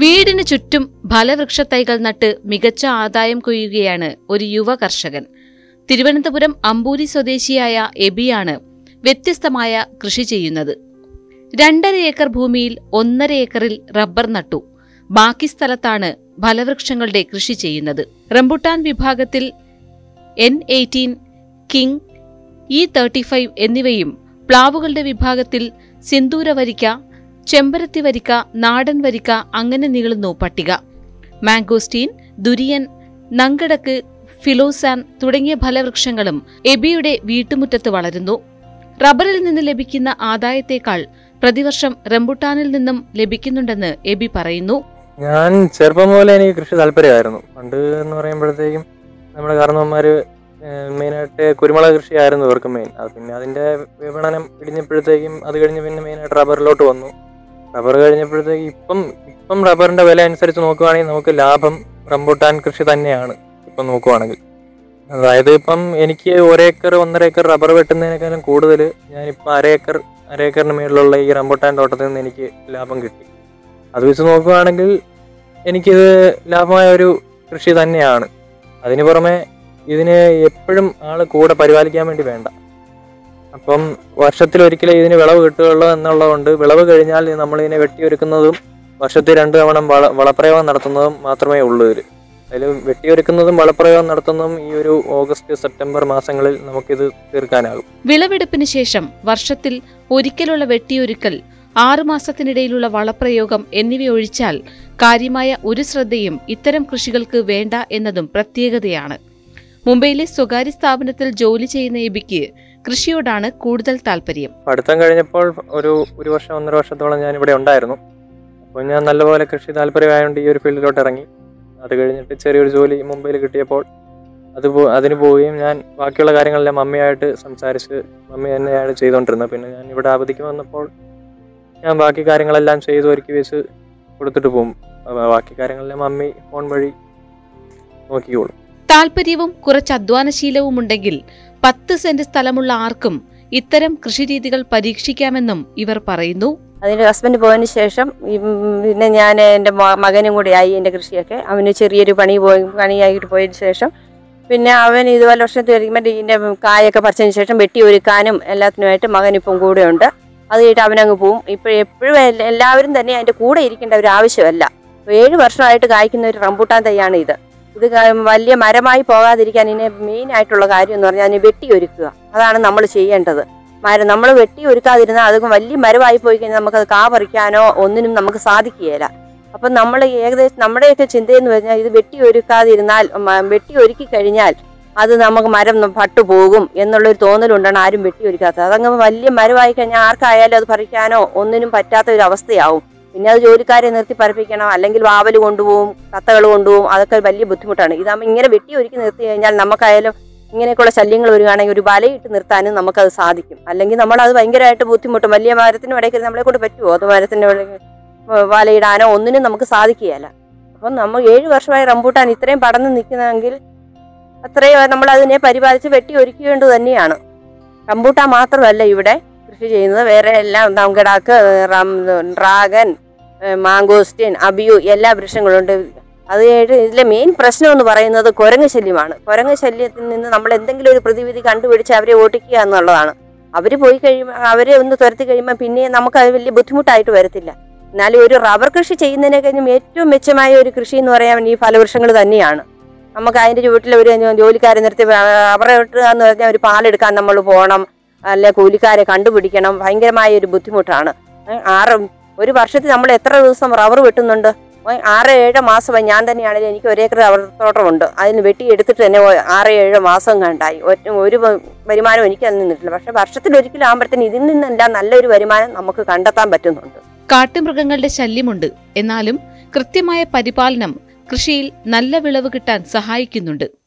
വീടിന് ചുറ്റും ഫലവൃക്ഷത്തൈകൾ നട്ട് മികച്ച ആദായം കൊയ്യുകയാണ് ഒരു യുവ കർഷകൻ തിരുവനന്തപുരം അമ്പൂരി സ്വദേശിയായ എബിയാണ് വ്യത്യസ്തമായ കൃഷി ചെയ്യുന്നത് രണ്ടര ഏക്കർ ഭൂമിയിൽ ഒന്നര ഏക്കറിൽ റബ്ബർ നട്ടു ബാക്കി സ്ഥലത്താണ് ഫലവൃക്ഷങ്ങളുടെ കൃഷി ചെയ്യുന്നത് റംബുട്ടാൻ വിഭാഗത്തിൽ N eighteen king E thirty five എന്നിവയും പ്ലാവുകളുടെ വിഭാഗത്തിൽ സിന്ദൂര വരിക്ക ചെമ്പരത്തി വരിക്ക നാടൻ വരിക്ക അങ്ങനെ നീളുന്നു പട്ടിക മാംഗോസ്റ്റീൻ ദുരിയൻ നങ്കടക്ക് ഫിലോസാൻ തുടങ്ങിയ ഫലവൃക്ഷങ്ങളും എബിയുടെ വീട്ടുമുറ്റത്ത് വളരുന്നു റബ്ബറിൽ നിന്ന് ലഭിക്കുന്ന ആദായത്തേക്കാൾ പ്രതിവർഷം റംബുട്ടാനിൽ നിന്നും ലഭിക്കുന്നുണ്ടെന്ന് എബി പറയുന്നു ഞാൻ ചെറുപ്പം മുതലേ എനിക്ക് കൃഷി താല്പര്യമായിരുന്നു പണ്ട് എന്ന് പറയുമ്പോഴത്തേക്കും നമ്മുടെ കാരണവന്മാർ മെയിനായിട്ട് കുരുമുളക് കൃഷിയായിരുന്നു ഇവർക്ക് മെയിൻ അത് പിന്നെ അതിൻ്റെ വിപണനം ഇടിഞ്ഞപ്പോഴത്തേക്കും അത് കഴിഞ്ഞ് പിന്നെ മെയിനായിട്ട് റബ്ബറിലോട്ട് വന്നു റബ്ബർ കഴിഞ്ഞപ്പോഴത്തേക്ക് ഇപ്പം ഇപ്പം റബ്ബറിൻ്റെ വില അനുസരിച്ച് നോക്കുവാണെങ്കിൽ നമുക്ക് ലാഭം റംബൂട്ടാൻ കൃഷി തന്നെയാണ് ഇപ്പം നോക്കുവാണെങ്കിൽ അതായത് ഇപ്പം എനിക്ക് ഒരേക്കർ ഒന്നര ഏക്കർ റബ്ബർ വെട്ടുന്നതിനേക്കാളും കൂടുതൽ ഞാനിപ്പോൾ അരേക്കർ അരേക്കറിന് മേളിലുള്ള ഈ റംബൂട്ടാൻ തോട്ടത്തിൽ നിന്ന് എനിക്ക് ലാഭം കിട്ടി അത് വെച്ച് നോക്കുകയാണെങ്കിൽ എനിക്കിത് ലാഭമായ ഒരു കൃഷി തന്നെയാണ് അതിന് പുറമെ ഇതിന് എപ്പോഴും ആൾ കൂടെ പരിപാലിക്കാൻ വേണ്ടി വേണ്ട അപ്പം വർഷത്തിലൊരിക്കലേ ഇതിന് വിളവ് കിട്ടുകയുള്ളൂ എന്നുള്ളതുകൊണ്ട് വിളവ് കഴിഞ്ഞാൽ നമ്മളിതിനെ വെട്ടിയൊരുക്കുന്നതും വർഷത്തിൽ രണ്ട് തവണ വള വളപ്രയോഗം നടത്തുന്നതും മാത്രമേ ഉള്ളൂ ഇതിൽ അതിൽ വെട്ടിയൊരുക്കുന്നതും വളപ്രയോഗം നടത്തുന്നതും ഈ ഒരു ഓഗസ്റ്റ് സെപ്റ്റംബർ മാസങ്ങളിൽ നമുക്കിത് തീർക്കാനാകും വിളവെടുപ്പിന് ശേഷം വർഷത്തിൽ ഒരിക്കലുള്ള വെട്ടിയൊരുക്കൽ ആറുമാസത്തിനിടയിലുള്ള വളപ്രയോഗം എന്നിവയൊഴിച്ചാൽ കാര്യമായ ഒരു ശ്രദ്ധയും ഇത്തരം കൃഷികൾക്ക് വേണ്ട എന്നതും പ്രത്യേകതയാണ് മുംബൈയിലെ സ്വകാര്യ സ്ഥാപനത്തിൽ ജോലി ചെയ്യുന്ന എബിക്ക് കൃഷിയോടാണ് കൂടുതൽ താല്പര്യം പഠിത്തം കഴിഞ്ഞപ്പോൾ ഒരു ഒരു വർഷം ഒന്നര വർഷത്തോളം ഞാൻ ഇവിടെ ഉണ്ടായിരുന്നു അപ്പോൾ ഞാൻ നല്ലപോലെ കൃഷി താല്പര്യമായതുകൊണ്ട് ഈ ഒരു ഫീൽഡിലോട്ട് ഇറങ്ങി അത് കഴിഞ്ഞിട്ട് ചെറിയൊരു ജോലി മുംബൈയിൽ കിട്ടിയപ്പോൾ അത് പോ അതിന് പോവുകയും ഞാൻ ബാക്കിയുള്ള കാര്യങ്ങളെല്ലാം മമ്മിയായിട്ട് സംസാരിച്ച് മമ്മി തന്നെയാണ് ചെയ്തുകൊണ്ടിരുന്നത് പിന്നെ ഞാൻ ഇവിടെ അവധിക്ക് വന്നപ്പോൾ ഞാൻ ബാക്കി കാര്യങ്ങളെല്ലാം ചെയ്ത് ഒരുക്കി വെച്ച് കൊടുത്തിട്ട് പോകും അപ്പൊ ബാക്കി കാര്യങ്ങളെല്ലാം മമ്മി ഫോൺ വഴി നോക്കിക്കോളും താല്പര്യവും കുറച്ച് അധ്വാനശീലവുമുണ്ടെങ്കിൽ പത്ത് സെന്റ് സ്ഥലമുള്ള ആർക്കും ഇത്തരം കൃഷിരീതികൾ പരീക്ഷിക്കാമെന്നും ഇവർ പറയുന്നു അതിൻ്റെ ഹസ്ബൻഡ് പോയതിന് ശേഷം ഈ, ഉം, പിന്നെ ഞാൻ എൻ്റെ മ- മകനും കൂടി ആയി എൻ്റെ കൃഷിയൊക്കെ അവന് ചെറിയൊരു പണി പോയി പണിയായിട്ട് പോയതിന് ശേഷം പിന്നെ അവൻ ഇതുപോലെ വർഷത്തിൽ കഴിയുമ്പോൾ ഇതിൻ്റെ കായൊക്കെ പറിച്ചതിന് ശേഷം വെട്ടി ഒരുക്കാനും എല്ലാത്തിനുമായിട്ട് മകൻ ഇപ്പം കൂടെയുണ്ട് അത് കഴിഞ്ഞിട്ട് അവനങ്ങ് പോവും ഇപ്പോൾ എപ്പോഴും എല്ല- എല്ലാവരും തന്നെ അതിൻ്റെ കൂടെ ഇരിക്കേണ്ട ഒരു ആവശ്യമല്ല ഏഴ് വർഷമായിട്ട് കായ്ക്കുന്ന ഒരു റംബൂട്ടാൻ തൈയാണ് ഇത് ഇത് ക- വലിയ മരമായി പോകാതിരിക്കാൻ ഇതിനെ മെയിൻ ആയിട്ടുള്ള കാര്യം എന്ന് പറഞ്ഞാൽ അതിനെ വെട്ടി ഒരുക്കുക അതാണ് നമ്മൾ ചെയ്യേണ്ടത് മരം നമ്മൾ വെട്ടി ഒരുക്കാതിരുന്നാൽ അത് വലിയ മരമായി പോയി കഴിഞ്ഞാൽ നമുക്കത് കാ പറിക്കാനോ ഒന്നിനും നമുക്ക് സാധിക്കുകയില്ല അപ്പം നമ്മൾ ഏകദേശം നമ്മുടെയൊക്കെ ചിന്തയെന്ന് പറഞ്ഞാൽ ഇത് വെട്ടി ഒരുക്കാതിരുന്നാൽ മ- വെട്ടി ഒരുക്കി കഴിഞ്ഞാൽ അത് നമുക്ക് മരം ന- പട്ടുപോകും എന്നുള്ളൊരു തോന്നലുണ്ടാണ് ആരും വെട്ടി ഒരുക്കാത്തത് അതങ്ങ് വലിയ മരമായി കഴിഞ്ഞാൽ ആർക്കായാലും അത് പറിക്കാനോ ഒന്നിനും പറ്റാത്ത ഒരു അവസ്ഥയാവും പിന്നെ അത് ജോലിക്കാരെ നിർത്തി പറിപ്പിക്കണം അല്ലെങ്കിൽ വാവൽ കൊണ്ടുപോകും കത്തകൾ കൊണ്ടുപോകും അതൊക്കെ വലിയ ബുദ്ധിമുട്ടാണ് ഇതാകുമ്പോൾ ഇങ്ങനെ വെട്ടി ഒരുക്കി നിർത്തി കഴിഞ്ഞാൽ നമുക്കായാലും ഇങ്ങനെയൊക്കെയുള്ള ശല്യങ്ങൾ വരികയാണെങ്കിൽ ഒരു വലയിട്ട് നിർത്താനും നമുക്കത് സാധിക്കും അല്ലെങ്കിൽ നമ്മളത് ഭയങ്കരമായിട്ട് ബുദ്ധിമുട്ടും വലിയ മരത്തിന് ഇടയ്ക്ക് നമ്മളെ കൊണ്ട് പറ്റുമോ അത് മരത്തിൻ്റെ ഇടയ്ക്ക് വലയിടാനോ ഒന്നിനും നമുക്ക് സാധിക്കുകയില്ല അപ്പം നമ്മൾ ഏഴ് വർഷമായി റംബൂട്ടാൻ ഇത്രയും പടർന്ന് നിൽക്കുന്നതെങ്കിൽ അത്രയും നമ്മൾ അതിനെ പരിപാലിച്ച് വെട്ടി ഒരുക്കേണ്ടത് തന്നെയാണ് റംബൂട്ടാൻ മാത്രമല്ല ഇവിടെ കൃഷി ചെയ്യുന്നത് വേറെ എല്ലാം നങ്കടാക്ക് റം ഡ്രാഗൻ മാങ്കോസ്റ്റിൻ അബിയു എല്ലാ വൃക്ഷങ്ങളുണ്ട് അത് കഴിഞ്ഞിട്ട് ഇതിലെ മെയിൻ പ്രശ്നം എന്ന് പറയുന്നത് കുരങ്ങ് ശല്യമാണ് കുരങ്ങ് ശല്യത്തിൽ നിന്ന് നമ്മൾ എന്തെങ്കിലും ഒരു പ്രതിവിധി കണ്ടുപിടിച്ച് അവരെ ഓട്ടിക്കുക എന്നുള്ളതാണ് അവർ പോയി കഴിയുമ്പോൾ അവരെ ഒന്ന് തുരത്തി കഴിയുമ്പോൾ പിന്നെ നമുക്ക് അത് വലിയ ബുദ്ധിമുട്ടായിട്ട് വരത്തില്ല എന്നാലും ഒരു റബ്ബർ കൃഷി ചെയ്യുന്നതിനെ കഴിഞ്ഞും ഏറ്റവും മെച്ചമായ ഒരു കൃഷി എന്ന് പറയാൻ ഈ ഫലവൃക്ഷങ്ങൾ തന്നെയാണ് നമുക്ക് അതിൻ്റെ ചുവട്ടിൽ ഒരു ജോലിക്കാരെ നിർത്തി റബ്ബർ വെട്ടുക എന്ന് പറഞ്ഞാൽ ഒരു പാലെടുക്കാൻ നമ്മൾ പോകണം അല്ലെ കൂലിക്കാരെ കണ്ടുപിടിക്കണം ഭയങ്കരമായ ഒരു ബുദ്ധിമുട്ടാണ് ഏ, ആറ് ഒരു വർഷത്തിൽ നമ്മൾ എത്ര ദിവസം റബ്ബർ വെട്ടുന്നുണ്ട് ഓ, ആറ് ഏഴ് മാസമായി ഞാൻ തന്നെയാണെങ്കിലും എനിക്ക് ഒരേക്കർ റബ്ബർ തോട്ടമുണ്ട് അതിന് വെട്ടി എടുത്തിട്ട് തന്നെ ഓ- ആറ് ഏഴ് മാസം കണ്ടായി ഒറ്റ ഒരു വ- വരുമാനം എനിക്ക് അതിൽ നിന്നിട്ടില്ല പക്ഷെ വർഷത്തിൽ ഒരിക്കലും ആകുമ്പോഴത്തേന് ഇതിൽ നിന്നെല്ലാം നല്ലൊരു വരുമാനം നമുക്ക് കണ്ടെത്താൻ പറ്റുന്നുണ്ട് കാട്ടുമൃഗങ്ങളുടെ ശല്യമുണ്ട് എന്നാലും കൃത്യമായ പരിപാലനം കൃഷിയിൽ നല്ല വിളവ് കിട്ടാൻ സഹായിക്കുന്നുണ്ട്